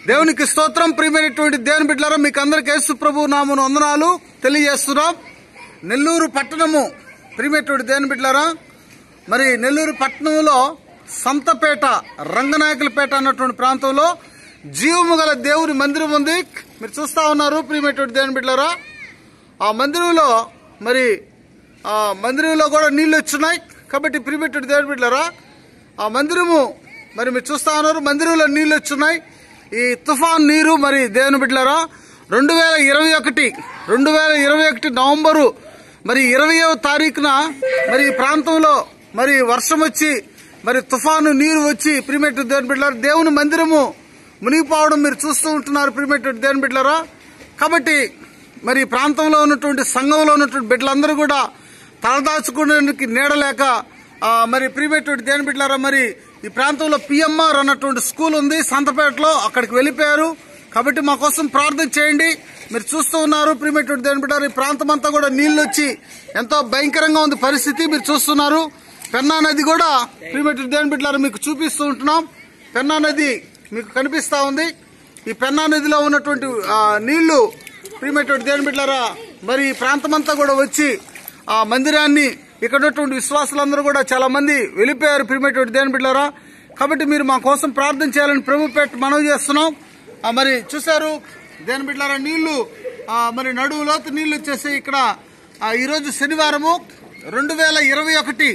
దేవునికి స్తోత్రం ప్రియమైనటువంటి దేవుని బిడ్డలారా మీకు అందరికి యేసు ప్రభు నామను వందనాలు తెలియజేస్తున్నాం నెల్లూరు పట్టణము ప్రియమైనటువంటి దేవుని బిడ్డలారా మరి నెల్లూరు పట్టణంలో సంతపేట రంగనాయకులపేట అన్నటువంటి ప్రాంతంలో జీవము గల దేవుని మందిరం ఉంది మీరు చూస్తా ఉన్నారు ప్రియమైనటువంటి దేవుని బిడ్డలారా ఆ మందిరంలో మరి ఆ మందిరంలో కూడా నీళ్లు వచ్చున్నాయి కాబట్టి ప్రియమైనటువంటి దేవుని బిడ్డలారా ఆ మందిరము మరి మీరు చూస్తా ఉన్నారు మందిరంలో నీళ్లు వచ్చున్నాయి ఈ తుఫాన్ నీరు మరి దేవుని బిడ్డలారా రెండు వేల ఇరవై ఒకటి రెండు వేల ఇరవై ఒకటి నవంబరు మరి ఇరవయవ తారీఖున మరి ఈ ప్రాంతంలో మరి వర్షం వచ్చి మరి తుఫాను నీరు వచ్చి ప్రిమేట్ దేవుని బిడ్డలారా దేవుని మందిరము మునిగిపోవడం మీరు చూస్తూ ఉంటున్నారు ప్రిమేట్ దేవుని బిడ్డలారా కాబట్టి మరి ఈ ప్రాంతంలో ఉన్నటువంటి సంఘంలో ఉన్నటువంటి బిడ్డలందరూ కూడా తలదాచుకోవడానికి నీడలేక ఆ, మరి ప్రీమేటువంటి దేని బిడ్డలారా మరి ఈ ప్రాంతంలో పిఎంఆర్ అన్నటువంటి స్కూల్ ఉంది సంతపేటలో అక్కడికి వెళ్ళిపోయారు కాబట్టి మా కోసం ప్రార్థన చేయండి మీరు చూస్తూ ఉన్నారు ప్రీమేటువంటి దేని బిడ్డారు ఈ ప్రాంతం అంతా కూడా నీళ్లు వచ్చి ఎంతో భయంకరంగా ఉంది పరిస్థితి మీరు చూస్తున్నారు పెన్నా నది కూడా ప్రీమేటువంటి దేని బిడ్డలారా మీకు చూపిస్తూ ఉంటున్నాం పెన్నా నది మీకు కనిపిస్తా ఉంది ఈ పెన్నా నదిలో ఉన్నటువంటి ఆ, నీళ్లు ప్రియమైనటువంటి దేవుని బిడ్డారా మరి ఈ ప్రాంతమంతా కూడా వచ్చి ఆ మందిరాన్ని ఇక్కడ ఉన్నటువంటి విశ్వాసులందరూ కూడా చాలా మంది వెళ్ళిపోయారు ప్రియమైనటువంటి దేవుని బిడ్డారా కాబట్టి మీరు మా కోసం ప్రార్థన చేయాలని ప్రభు పెట్టి మనవి చేస్తున్నాం ఆ, మరి చూశారు దేవుని బిడ్డారా నీళ్లు ఆ, మరి నడువు లోతు నీళ్లు వచ్చేసి ఇక్కడ ఆ, ఈరోజు శనివారము రెండు వేల ఇరవై ఒకటి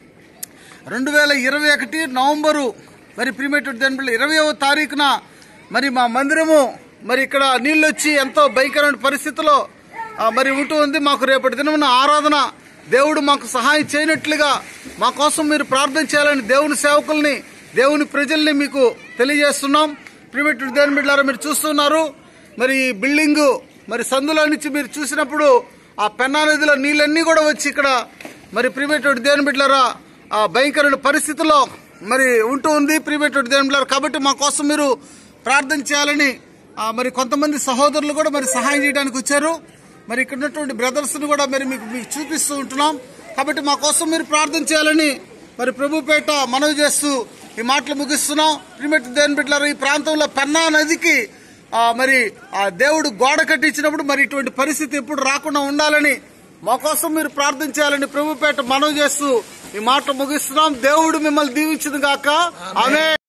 రెండు వేల ఇరవై ఒకటి నవంబరు మరి ప్రీమేటెడ్ దాని ఇరవయవ తారీఖున మరి మా మందిరము మరి ఇక్కడ నీళ్ళు వచ్చి ఎంతో భయంకరమైన పరిస్థితిలో ఆ, మరి ఉంటూ ఉంది మాకు రేపటి దినమున ఆరాధన దేవుడు మాకు సహాయం చేయనట్లుగా మా కోసం మీరు ప్రార్థన చేయాలని దేవుని సేవకుల్ని దేవుని ప్రజల్ని మీకు తెలియజేస్తున్నాం ప్రీమేటెడ్ దేవుని బిడ్డారా మీరు చూస్తున్నారు మరి ఈ బిల్డింగ్ మరి సందులో నుంచి మీరు చూసినప్పుడు ఆ పెన్నా నదిలో నీళ్ళన్నీ కూడా వచ్చి ఇక్కడ మరి ప్రీమేటెడ్ దేవుని బిడ్డారా ఆ భయంకరమైన పరిస్థితుల్లో మరి ఉంటూ ఉంది ప్రీమేటెడ్ దేవుని బిడ్డలారా కాబట్టి మా కోసం మీరు ప్రార్థన చేయాలని ఆ, మరి కొంతమంది సహోదరులు కూడా మరి సహాయం చేయడానికి వచ్చారు మరి ఇక్కడ ఉన్నటువంటి బ్రదర్స్ ని కూడా మరి మీకు మీకు చూపిస్తూ ఉంటున్నాం కాబట్టి మా కోసం మీరు ప్రార్థన చేయాలని మరి ప్రభుపేట మనవి చేస్తూ ఈ మాటలు ముగిస్తున్నాం ప్రిమెట్ దేవుని బిడ్డలారా ఈ ప్రాంతంలో పెన్నా నదికి ఆ, మరి ఆ దేవుడు గోడ కట్టించినప్పుడు మరి ఇటువంటి పరిస్థితి ఎప్పుడు రాకుండా ఉండాలని మా కోసం మీరు ప్రార్థన చేయాలని ప్రభుపేట మనవి చేస్తూ ఈ మాట ముగిస్తున్నాం దేవుడు మిమ్మల్ని దీవించింది గాక ఆమె